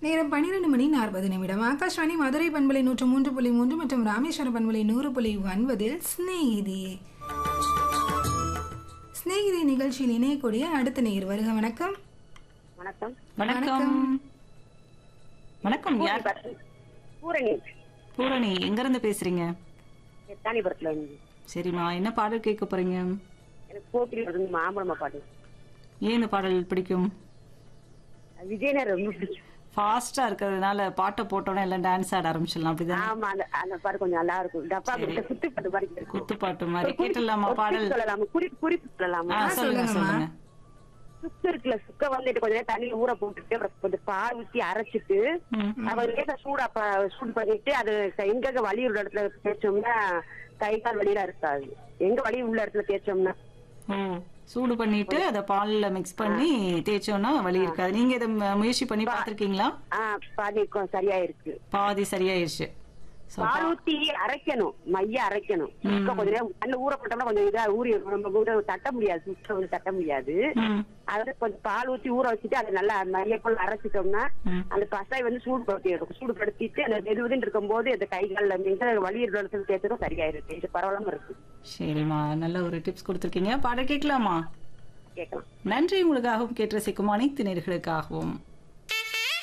நேரம் பன்னிரண்டு மணி நாற்பது நிமிடம் ஆகாஷ்வாணி மதுரை பண்பலை நூற்று மூன்று புள்ளி மூன்று மற்றும் ராமேஸ்வரம் பண்பலை நூறு புள்ளி ஒன்பதில் ஸ்நேகிதியே ஸ்நேகிதி நிகழ்ச்சியில் இணையக்கூடிய அடுத்த நேர் வருக வணக்கம் வணக்கம் வணக்கம் வணக்கம் யார் பூரணி பூரணி எங்க இருந்து பேசுறீங்க தானிபுரத்துல இருந்து சரிம்மா என்ன பாடல் கேட்க போறீங்க எனக்கு போக்கிரி இருந்து மாம்பழமா பாட்டு ஏன் இந்த பாடல் பிடிக்கும் விஜயனா ரொம்ப பிடிக்கும் ஃபாஸ்டா இருக்கிறதுனால பாட்டை போட்டோன்னே எல்லாம் டான்ஸ் ஆட ஆரம்பிச்சிடலாம் அப்படிதான் ஆமா அந்த அந்த பாட்டு கொஞ்சம் நல்லா இருக்கும் டப்பா கிட்ட குத்து பாட்டு மாதிரி இருக்கும் குத்து பாட்டு மாதிரி ஒரு குறிப்பு- கேட்டலாமா ஒரு பாடல் குறிப்பு சொல்லலாமா குறிப்பு குறிப்பு சொல்லலாமா ஆ சொல்லுங்க சொல்லுங்க சுக்கு இருக்குல்ல சுக்க வந்துட்டு கொஞ்ச நேரம் தண்ணியில ஊற போட்டுட்டு அப்புறம் கொஞ்சம் பால் ஊத்தி அரைச்சிட்டு ம். அப்புறம் லேசா சூடா ப- சூடு பண்ணிட்டு அது எங்க வலி உள்ள இடத்துல தேய்ச்சோம்னா கை கால் வலியெல்லாம் இருக்காது எங்க வலி உள்ள இடத்துல தேய்ச்சோம்னா ஓ சூடு பண்ணிட்டு அதை பால்ல மிக்ஸ் பண்ணி தேய்ச்சோம்னா வலி இருக்காது நீங்க இதை மு- முயற்சி பண்ணி பார்த்திருக்கீங்களா ஆஹ் பாதி கொ- சரியா இருக்கு பாதி சரியாயிருச்சு So, பால் ஊத்தி அரைக்கணும் மைய அரைக்கணும் சுக்க கொஞ்ச நேரம் தண்ணி ஊற போட்டோம்னா கொஞ்சம் இதா ஊறி நம்ம கூட தட்ட முடியாது சுக்க வந்து தட்ட முடியாது ம், அதாவது கொஞ்சம் பால் ஊத்தி ஊற வச்சுட்டு அதை நல்லா மைய போல அரைச்சிட்டோம்னா ம். அந்த கசாய் வந்து சூடுபடுத்தி சூடுபடுத்திட்டு அந்த வெது வெதுன்னு இருக்கும்போது அந்த கை கால்ல மிக வலி இடத்துல தேய்ச்சதும் சரியாயிருக்கு இது பரவாயில்லாம இருக்கு சரிம்மா நல்ல ஒரு டிப்ஸ் கொடுத்துருக்கீங்க பாடல் கேட்கலாமா கேட்கலாம் நன்றி உங்களுக்காகவும் கேட்டு ரசிக்கும் அனைத்து நேர்களுக்காகவும்